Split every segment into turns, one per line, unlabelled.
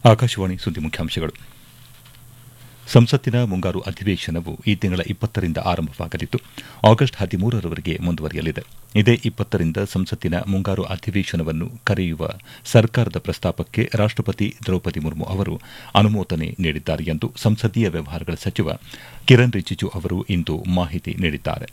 ಆಕಾಶವಾಣಿ ಸುದ್ದಿ ಮುಖ್ಯಾಂಶಗಳು ಸಂಸತ್ತಿನ ಮುಂಗಾರು ಅಧಿವೇಶನವು ಈ ತಿಂಗಳ ಇಪ್ಪತ್ತರಿಂದ ಆರಂಭವಾಗಲಿದ್ದು ಆಗಸ್ಟ್ ಹದಿಮೂರರವರೆಗೆ ಮುಂದುವರಿಯಲಿದೆ ಇದೇ ಇಪ್ಪತ್ತರಿಂದ ಸಂಸತ್ತಿನ ಮುಂಗಾರು ಅಧಿವೇಶನವನ್ನು ಕರೆಯುವ ಸರ್ಕಾರದ ಪ್ರಸ್ತಾಪಕ್ಕೆ ರಾಷ್ಟಪತಿ ದ್ರೌಪದಿ ಮುರ್ಮು ಅವರು ಅನುಮೋದನೆ ನೀಡಿದ್ದಾರೆ ಎಂದು ಸಂಸದೀಯ ವ್ಯವಹಾರಗಳ ಸಚಿವ ಕಿರಣ್ ರಿಜಿಜು ಅವರು ಇಂದು ಮಾಹಿತಿ ನೀಡಿದ್ದಾರೆ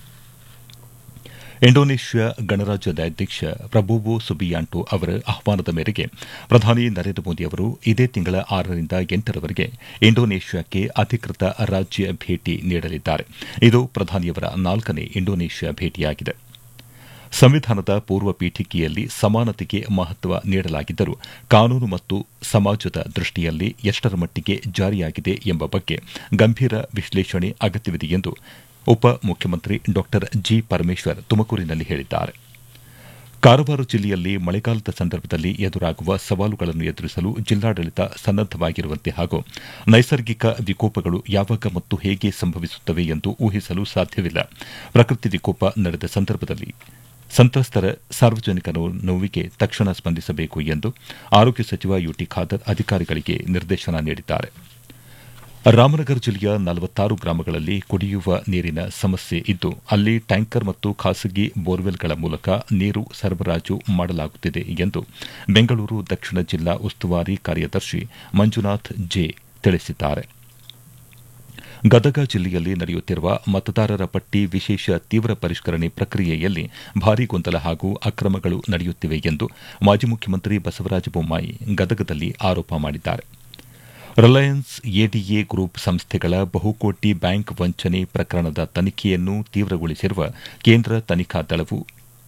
ಇಂಡೋನೇಷ್ಯಾ ಗಣರಾಜ್ಯದ ಅಧ್ಯಕ್ಷ ಪ್ರಬೋವೋ ಸುಬಿಯಾಂಟೋ ಅವರ ಆಹ್ವಾನದ ಮೇರೆಗೆ ಪ್ರಧಾನಿ ನರೇಂದ್ರ ಮೋದಿ ಅವರು ಇದೇ ತಿಂಗಳ ಆರರಿಂದ ಎಂಟರವರೆಗೆ ಇಂಡೋನೇಷ್ಯಾಕ್ಕೆ ಅಧಿಕೃತ ರಾಜ್ಯ ಭೇಟಿ ನೀಡಲಿದ್ದಾರೆ ಇದು ಪ್ರಧಾನಿಯವರ ನಾಲ್ಕನೇ ಇಂಡೋನೇಷ್ಯಾ ಭೇಟಿಯಾಗಿದೆ ಸಂವಿಧಾನದ ಪೂರ್ವ ಪೀಠಿಕೆಯಲ್ಲಿ ಸಮಾನತೆಗೆ ಮಹತ್ವ ನೀಡಲಾಗಿದ್ದರೂ ಕಾನೂನು ಮತ್ತು ಸಮಾಜದ ದೃಷ್ಟಿಯಲ್ಲಿ ಎಷ್ಟರ ಮಟ್ಟಿಗೆ ಜಾರಿಯಾಗಿದೆ ಎಂಬ ಬಗ್ಗೆ ಗಂಭೀರ ವಿಶ್ಲೇಷಣೆ ಅಗತ್ಯವಿದೆ ಎಂದು ಉಪ ಮುಖ್ಯಮಂತ್ರಿ ಡಾ ಜಿ ಪರಮೇಶ್ವರ್ ತುಮಕೂರಿನಲ್ಲಿ ಹೇಳಿದ್ದಾರೆ ಕಾರವಾರ ಜಿಲ್ಲೆಯಲ್ಲಿ ಮಳೆಗಾಲದ ಸಂದರ್ಭದಲ್ಲಿ ಎದುರಾಗುವ ಸವಾಲುಗಳನ್ನು ಎದುರಿಸಲು ಜಿಲ್ಲಾಡಳಿತ ಸನ್ನದ್ದವಾಗಿರುವಂತೆ ಹಾಗೂ ನೈಸರ್ಗಿಕ ವಿಕೋಪಗಳು ಯಾವಾಗ ಮತ್ತು ಹೇಗೆ ಸಂಭವಿಸುತ್ತವೆ ಎಂದು ಊಹಿಸಲು ಸಾಧ್ಯವಿಲ್ಲ ಪ್ರಕೃತಿ ವಿಕೋಪ ನಡೆದ ಸಂದರ್ಭದಲ್ಲಿ ಸಂತ್ರಸ್ತರ ಸಾರ್ವಜನಿಕ ನೋವಿಗೆ ತಕ್ಷಣ ಸ್ಪಂದಿಸಬೇಕು ಎಂದು ಆರೋಗ್ಯ ಸಚಿವ ಯುಟಿ ಖಾದರ್ ಅಧಿಕಾರಿಗಳಿಗೆ ನಿರ್ದೇಶನ ನೀಡಿದ್ದಾರೆ ರಾಮನಗರ ಜಿಲ್ಲೆಯ ನಲವತ್ತಾರು ಗ್ರಾಮಗಳಲ್ಲಿ ಕುಡಿಯುವ ನೀರಿನ ಸಮಸ್ಯೆ ಇದ್ದು ಅಲ್ಲಿ ಟ್ಯಾಂಕರ್ ಮತ್ತು ಖಾಸಗಿ ಬೋರ್ವೆಲ್ಗಳ ಮೂಲಕ ನೀರು ಸರಬರಾಜು ಮಾಡಲಾಗುತ್ತಿದೆ ಎಂದು ಬೆಂಗಳೂರು ದಕ್ಷಿಣ ಜಿಲ್ಲಾ ಉಸ್ತುವಾರಿ ಕಾರ್ಯದರ್ಶಿ ಮಂಜುನಾಥ್ ಜೆ ತಿಳಿಸಿದ್ದಾರೆ ಗದಗ ಜಿಲ್ಲೆಯಲ್ಲಿ ನಡೆಯುತ್ತಿರುವ ಮತದಾರರ ಪಟ್ಟಿ ವಿಶೇಷ ತೀವ್ರ ಪರಿಷ್ಕರಣೆ ಪ್ರಕ್ರಿಯೆಯಲ್ಲಿ ಭಾರೀ ಗೊಂದಲ ಹಾಗೂ ಅಕ್ರಮಗಳು ನಡೆಯುತ್ತಿವೆ ಎಂದು ಮಾಜಿ ಮುಖ್ಯಮಂತ್ರಿ ಬಸವರಾಜ ಬೊಮ್ಮಾಯಿ ಗದಗದಲ್ಲಿ ಆರೋಪ ಮಾಡಿದ್ದಾರೆ ರಿಲಯನ್ಸ್ ಎಡಿಎ ಗ್ರೂಪ್ ಸಂಸ್ಥೆಗಳ ಬಹುಕೋಟಿ ಬ್ಯಾಂಕ್ ವಂಚನೆ ಪ್ರಕರಣದ ತನಿಖೆಯನ್ನು ತೀವ್ರಗೊಳಿಸಿರುವ ಕೇಂದ್ರ ತನಿಖಾ ದಳವು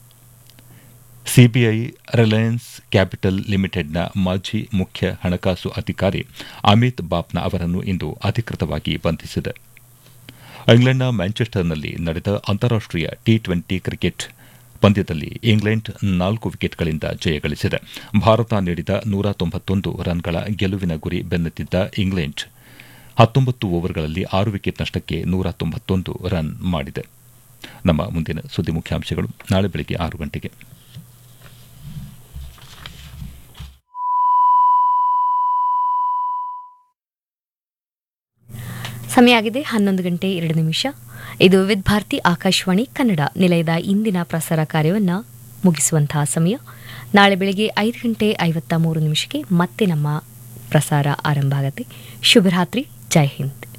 ಸಿಬಿಐ ರಿಲಯನ್ಸ್ ಕ್ಯಾಪಿಟಲ್ ಲಿಮಿಟೆಡ್ನ ಮಾಜಿ ಮುಖ್ಯ ಹಣಕಾಸು ಅಧಿಕಾರಿ ಅಮಿತ್ ಬಾಪ್ನ ಅವರನ್ನು ಇಂದು ಅಧಿಕೃತವಾಗಿ ಬಂಧಿಸಿದೆ ಇಂಗ್ಲೆಂಡ್ನ ಮ್ಯಾಂಚೆಸ್ಟರ್ನಲ್ಲಿ ನಡೆದ ಅಂತಾರಾಷ್ಟೀಯ ಟಿ ಟ್ವೆಂಟಿ ಕ್ರಿಕೆಟ್ ಪಂದ್ಯದಲ್ಲಿ ಇಂಗ್ಲೆಂಡ್ ನಾಲ್ಕು ವಿಕೆಟ್ಗಳಿಂದ ಜಯಗಳಿಸಿದೆ ಭಾರತ ನೀಡಿದ ನೂರ ತೊಂಬತ್ತೊಂದು ರನ್ಗಳ ಗೆಲುವಿನ ಗುರಿ ಬೆನ್ನತ್ತಿದ್ದ ಇಂಗ್ಲೆಂಡ್ ಹತ್ತೊಂಬತ್ತು ಓವರ್ಗಳಲ್ಲಿ ಆರು ವಿಕೆಟ್ ನಷ್ಟಕ್ಕೆ ನೂರ ತೊಂಬತ್ತೊಂದು ರನ್ ಮಾಡಿದೆ ನಮ್ಮ ಮುಂದಿನ ಸುದ್ದಿ ಮುಖ್ಯಾಂಶಗಳು ನಾಳೆ ಬೆಳಗ್ಗೆ ಆರು ಗಂಟೆಗೆ
ಸಮಯ ಆಗಿದೆ ಹನ್ನೊಂದು ಗಂಟೆ ಎರಡು ನಿಮಿಷ ಇದು ವಿದ್ ಭಾರತಿ ಆಕಾಶವಾಣಿ ಕನ್ನಡ ನಿಲಯದ ಇಂದಿನ ಪ್ರಸಾರ ಕಾರ್ಯವನ್ನು ಮುಗಿಸುವಂತಹ ಸಮಯ ನಾಳೆ ಬೆಳಗ್ಗೆ ಐದು ಗಂಟೆ ಐವತ್ತ ಮೂರು ನಿಮಿಷಕ್ಕೆ ಮತ್ತೆ ನಮ್ಮ ಪ್ರಸಾರ ಆರಂಭ ಆಗುತ್ತೆ ಶುಭರಾತ್ರಿ ಜೈ ಹಿಂದ್